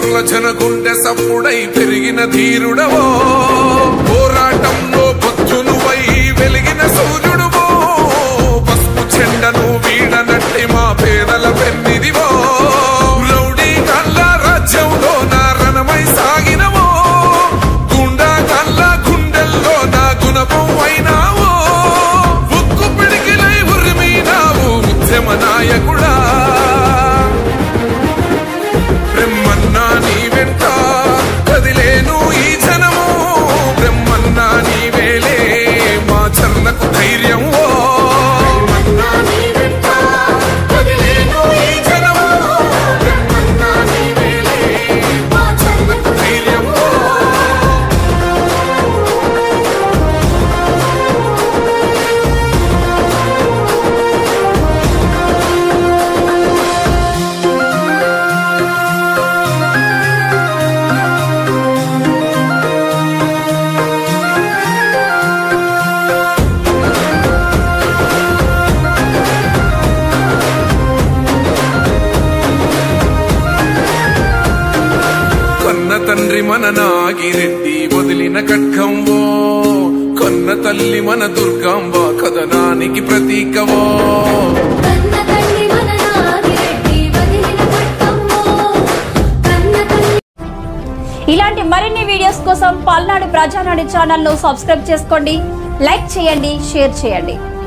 అమరుల జనగుండె సప్పుడై పెరిగిన ధీరుడవో పోరాటంలో పొత్తునువై వెలిగిన సూర్యుడువో పసుపు చెండను వీడనట్టి మా పేదల పెన్నిదివో రౌడీ కళ్ళ రాజ్యంలో నా రణమై సాగినవో గుండా కళ్ళ గుండెల్లో నా గుణపం అయినావో ఉక్కు పిడికిలై ఉరిమినావు ఉద్యమ నాయకుడా బ్రహ్మన్నా నీ వెంట కదిలేను ఈ జనము బ్రహ్మన్నా నీ వేలే మా చర్లకు ధైర్యం ఓ బ్రహ్మన్నా నీ వెంట కదిలేను ఈ జనము. బ్రహ్మన్నా నీ వేలే మా చర్లకు ధైర్యం ఓ. కన్న తండ్రి మన నాగిరెడ్డి వదిలిన కట్కంవో కన్న తల్లి మన దుర్గాంబ కథనానికి ప్రతీకవో కన్న తల్లి మన నాగిరెడ్డి వదిలిన పట్టమ్మో. కన్న తల్లి ఇలాంటి మరిన్ని వీడియోస్ కోసం పల్నాడు ప్రజానాడి ఛానల్ ను సబ్స్క్రైబ్ చేసుకోండి లైక్ చేయండి షేర్ చేయండి